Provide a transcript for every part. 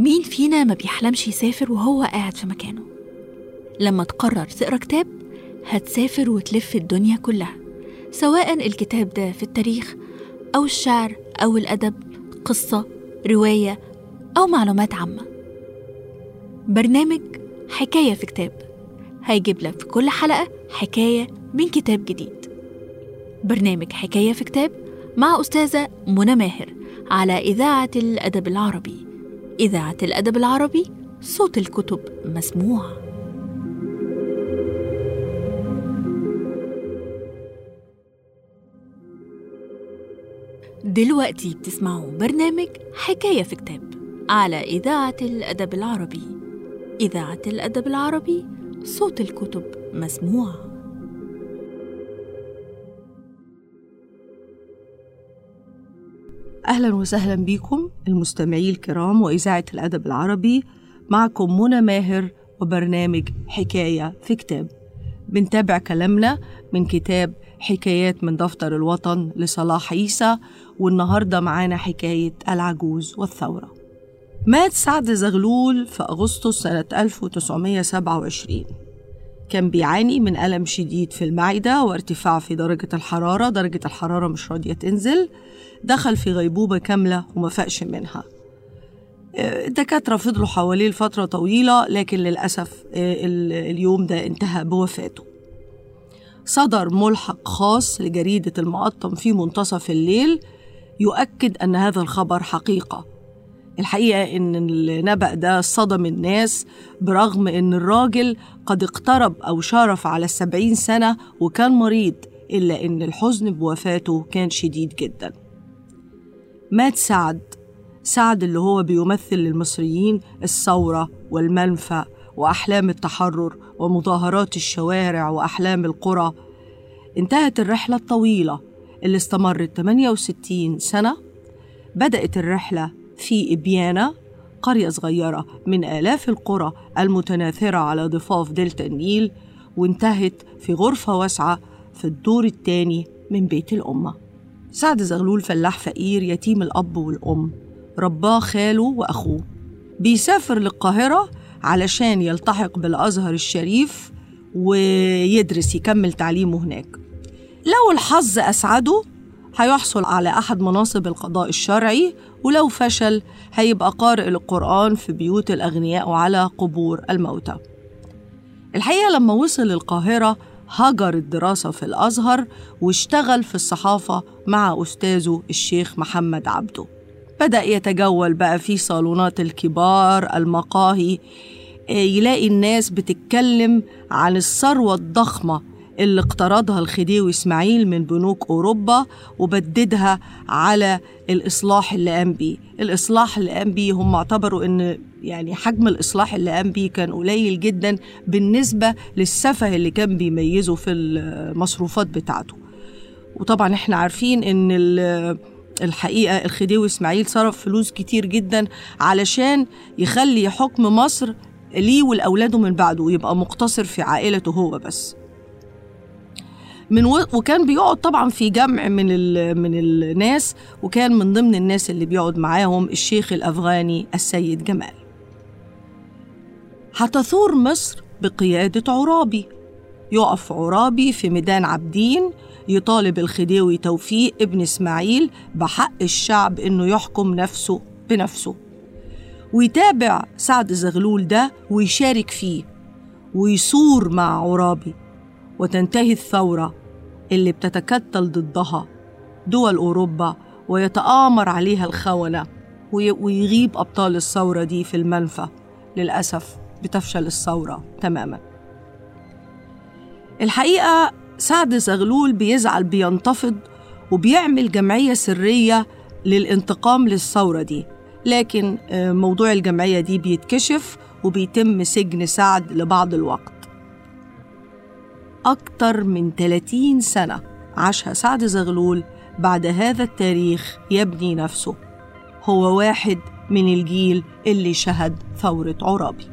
مين فينا ما بيحلمش يسافر وهو قاعد في مكانه لما تقرر تقرا كتاب هتسافر وتلف الدنيا كلها سواء الكتاب ده في التاريخ أو الشعر أو الأدب قصة رواية أو معلومات عامة برنامج حكاية في كتاب هيجيب لك في كل حلقة حكاية من كتاب جديد برنامج حكاية في كتاب مع أستاذة منى ماهر على إذاعة الأدب العربي إذاعة الأدب العربي صوت الكتب مسموع دلوقتي بتسمعوا برنامج حكاية في كتاب على إذاعة الأدب العربي إذاعة الأدب العربي صوت الكتب مسموع أهلا وسهلا بكم المستمعي الكرام وإذاعة الأدب العربي معكم منى ماهر وبرنامج حكاية في كتاب بنتابع كلامنا من كتاب حكايات من دفتر الوطن لصلاح عيسى والنهاردة معانا حكاية العجوز والثورة مات سعد زغلول في أغسطس سنة 1927 كان بيعاني من ألم شديد في المعدة وارتفاع في درجة الحرارة درجة الحرارة مش راضية تنزل دخل في غيبوبة كاملة وما فاقش منها الدكاترة فضلوا حواليه لفترة طويلة لكن للأسف اليوم ده انتهى بوفاته صدر ملحق خاص لجريدة المقطم في منتصف الليل يؤكد أن هذا الخبر حقيقة الحقيقة إن النبأ ده صدم الناس برغم إن الراجل قد اقترب أو شارف على السبعين سنة وكان مريض إلا إن الحزن بوفاته كان شديد جدا مات سعد سعد اللي هو بيمثل للمصريين الثورة والمنفى وأحلام التحرر ومظاهرات الشوارع وأحلام القرى انتهت الرحلة الطويلة اللي استمرت 68 سنة بدأت الرحلة في إبيانا قرية صغيرة من آلاف القرى المتناثرة على ضفاف دلتا النيل وانتهت في غرفة واسعة في الدور الثاني من بيت الأمة سعد زغلول فلاح فقير يتيم الأب والأم رباه خاله وأخوه بيسافر للقاهرة علشان يلتحق بالأزهر الشريف ويدرس يكمل تعليمه هناك لو الحظ أسعده هيحصل على أحد مناصب القضاء الشرعي ولو فشل هيبقى قارئ للقرآن في بيوت الأغنياء وعلى قبور الموتى الحقيقة لما وصل القاهرة هجر الدراسة في الأزهر واشتغل في الصحافة مع أستاذه الشيخ محمد عبده بدأ يتجول بقى في صالونات الكبار المقاهي يلاقي الناس بتتكلم عن الثروة الضخمة اللي اقترضها الخديوي إسماعيل من بنوك أوروبا وبددها على الإصلاح اللي قام بيه الإصلاح اللي قام بيه هم اعتبروا أن يعني حجم الإصلاح اللي قام بيه كان قليل جدا بالنسبة للسفه اللي كان بيميزه في المصروفات بتاعته وطبعا احنا عارفين ان الحقيقة الخديوي إسماعيل صرف فلوس كتير جدا علشان يخلي حكم مصر ليه ولأولاده من بعده ويبقى مقتصر في عائلته هو بس من و... وكان بيقعد طبعا في جمع من ال... من الناس وكان من ضمن الناس اللي بيقعد معاهم الشيخ الافغاني السيد جمال. هتثور مصر بقياده عرابي يقف عرابي في ميدان عابدين يطالب الخديوي توفيق ابن اسماعيل بحق الشعب انه يحكم نفسه بنفسه. ويتابع سعد زغلول ده ويشارك فيه ويصور مع عرابي وتنتهي الثورة اللي بتتكتل ضدها دول أوروبا ويتآمر عليها الخونة ويغيب أبطال الثورة دي في المنفى للأسف بتفشل الثورة تماما الحقيقة سعد زغلول بيزعل بينتفض وبيعمل جمعية سرية للانتقام للثورة دي لكن موضوع الجمعية دي بيتكشف وبيتم سجن سعد لبعض الوقت أكتر من 30 سنة عاشها سعد زغلول بعد هذا التاريخ يبني نفسه هو واحد من الجيل اللي شهد ثورة عرابي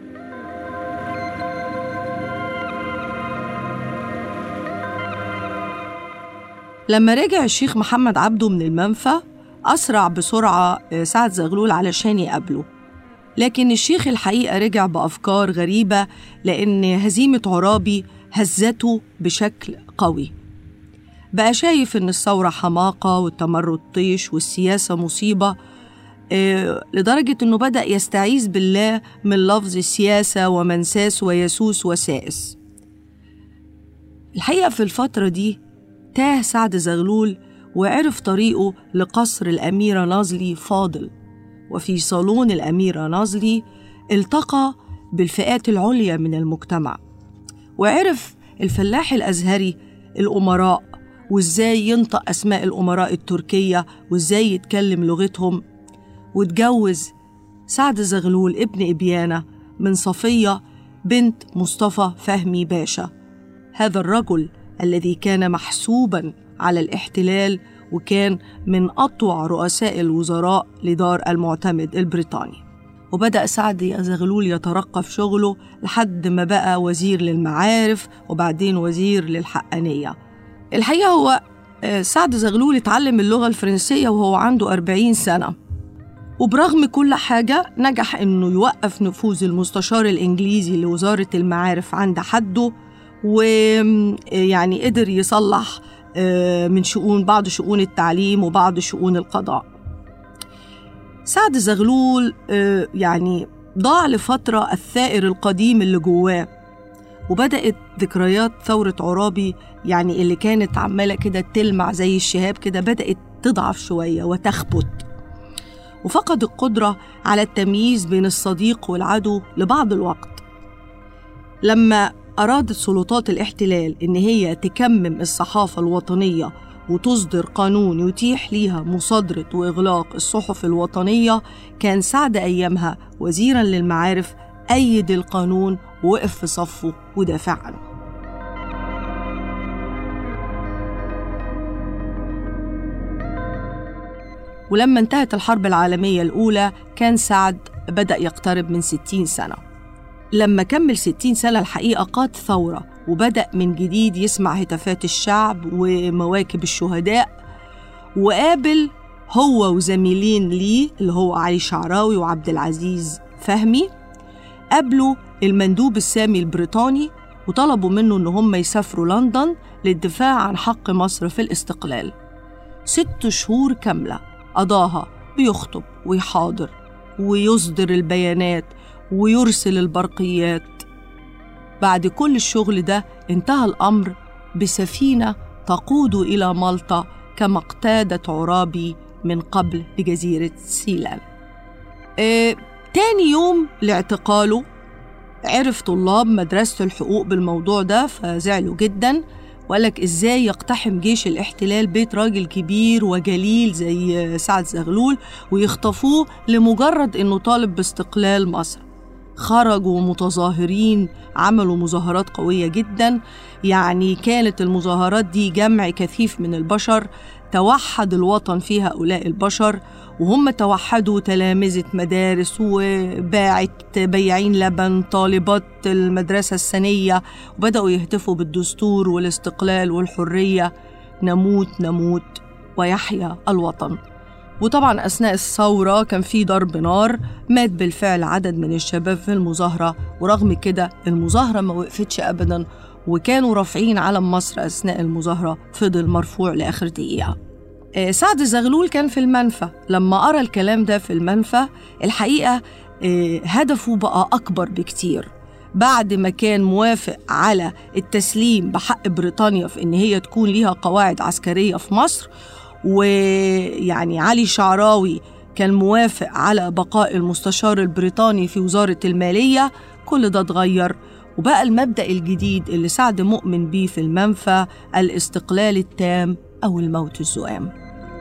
لما رجع الشيخ محمد عبده من المنفى أسرع بسرعة سعد زغلول علشان يقابله لكن الشيخ الحقيقة رجع بأفكار غريبة لأن هزيمة عرابي هزته بشكل قوي بقى شايف إن الثورة حماقة والتمرد طيش والسياسة مصيبة آه، لدرجة إنه بدأ يستعيذ بالله من لفظ السياسة ومنساس ويسوس وسائس الحقيقة في الفترة دي تاه سعد زغلول وعرف طريقه لقصر الأميرة نازلي فاضل وفي صالون الأميرة نازلي التقى بالفئات العليا من المجتمع وعرف الفلاح الأزهري الأمراء وإزاي ينطق أسماء الأمراء التركية وإزاي يتكلم لغتهم واتجوز سعد زغلول ابن إبيانة من صفية بنت مصطفى فهمي باشا هذا الرجل الذي كان محسوبا على الاحتلال وكان من أطوع رؤساء الوزراء لدار المعتمد البريطاني وبدأ سعد زغلول يترقى في شغله لحد ما بقى وزير للمعارف وبعدين وزير للحقانية الحقيقة هو آه، سعد زغلول اتعلم اللغة الفرنسية وهو عنده 40 سنة وبرغم كل حاجة نجح إنه يوقف نفوذ المستشار الإنجليزي لوزارة المعارف عند حده ويعني قدر يصلح آه، من شؤون بعض شؤون التعليم وبعض شؤون القضاء سعد زغلول آه، يعني ضاع لفترة الثائر القديم اللي جواه وبدأت ذكريات ثورة عرابي يعني اللي كانت عمالة كده تلمع زي الشهاب كده بدأت تضعف شوية وتخبت وفقد القدرة على التمييز بين الصديق والعدو لبعض الوقت لما أرادت سلطات الاحتلال إن هي تكمم الصحافة الوطنية وتصدر قانون يتيح ليها مصادرة وإغلاق الصحف الوطنية كان سعد أيامها وزيرا للمعارف أيد القانون ووقف في صفه ودافع عنه ولما انتهت الحرب العالمية الأولى كان سعد بدأ يقترب من 60 سنة لما كمل 60 سنة الحقيقة قاد ثورة وبدأ من جديد يسمع هتافات الشعب ومواكب الشهداء وقابل هو وزميلين ليه اللي هو علي شعراوي وعبد العزيز فهمي قابلوا المندوب السامي البريطاني وطلبوا منه إن هم يسافروا لندن للدفاع عن حق مصر في الاستقلال ست شهور كاملة قضاها بيخطب ويحاضر ويصدر البيانات ويرسل البرقيات بعد كل الشغل ده انتهى الأمر بسفينة تقود إلى مالطا كما اقتادت عرابي من قبل لجزيرة سيلان اه تاني يوم لاعتقاله عرف طلاب مدرسة الحقوق بالموضوع ده فزعلوا جدا وقالك ازاي يقتحم جيش الاحتلال بيت راجل كبير وجليل زي سعد زغلول ويخطفوه لمجرد انه طالب باستقلال مصر خرجوا متظاهرين عملوا مظاهرات قوية جدا يعني كانت المظاهرات دي جمع كثيف من البشر توحد الوطن في هؤلاء البشر وهم توحدوا تلامذة مدارس وباعت بياعين لبن طالبات المدرسة السنية وبدأوا يهتفوا بالدستور والاستقلال والحرية نموت نموت ويحيا الوطن وطبعا أثناء الثورة كان في ضرب نار مات بالفعل عدد من الشباب في المظاهرة ورغم كده المظاهرة ما وقفتش أبدا وكانوا رافعين علم مصر أثناء المظاهرة فضل مرفوع لآخر دقيقة آه، سعد زغلول كان في المنفى لما قرأ الكلام ده في المنفى الحقيقة آه، هدفه بقى أكبر بكتير بعد ما كان موافق على التسليم بحق بريطانيا في إن هي تكون ليها قواعد عسكرية في مصر ويعني علي شعراوي كان موافق على بقاء المستشار البريطاني في وزارة المالية كل ده اتغير وبقى المبدأ الجديد اللي سعد مؤمن بيه في المنفى الاستقلال التام أو الموت الزؤام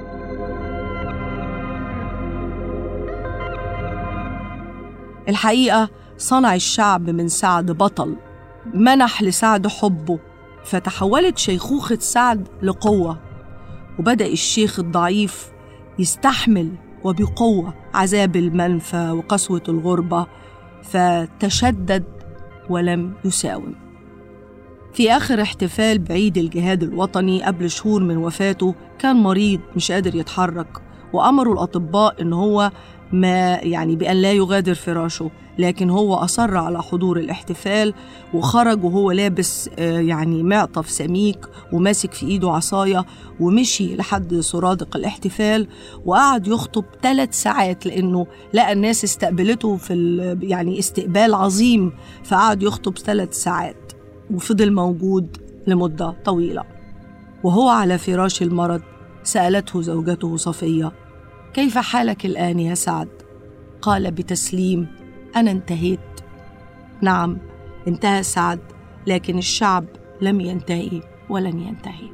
الحقيقة صنع الشعب من سعد بطل منح لسعد حبه فتحولت شيخوخة سعد لقوة وبدأ الشيخ الضعيف يستحمل وبقوة عذاب المنفى وقسوة الغربة فتشدد ولم يساوم في آخر احتفال بعيد الجهاد الوطني قبل شهور من وفاته كان مريض مش قادر يتحرك وأمروا الأطباء إن هو ما يعني بأن لا يغادر فراشه لكن هو أصر على حضور الاحتفال وخرج وهو لابس آه، يعني معطف سميك وماسك في إيده عصاية ومشي لحد سرادق الاحتفال وقعد يخطب ثلاث ساعات لأنه لقى الناس استقبلته في ال- يعني استقبال عظيم فقعد يخطب ثلاث ساعات وفضل موجود لمدة طويلة وهو على فراش المرض سألته زوجته صفية كيف حالك الآن يا سعد؟ قال بتسليم أنا انتهيت نعم انتهى سعد لكن الشعب لم ينتهي ولن ينتهي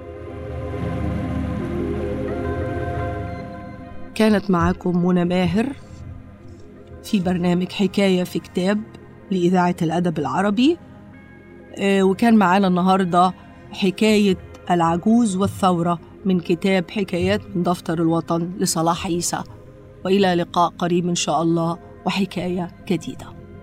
كانت معاكم منى ماهر في برنامج حكاية في كتاب لإذاعة الأدب العربي آه، وكان معانا النهاردة حكاية العجوز والثورة من كتاب حكايات من دفتر الوطن لصلاح عيسى وإلى لقاء قريب إن شاء الله وحكاية جديدة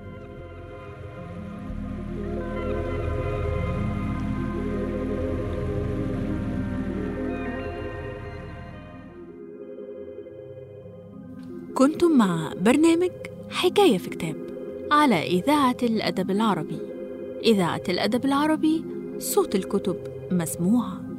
كنتم مع برنامج حكاية في كتاب على إذاعة الأدب العربي إذاعة الأدب العربي صوت الكتب مسموعه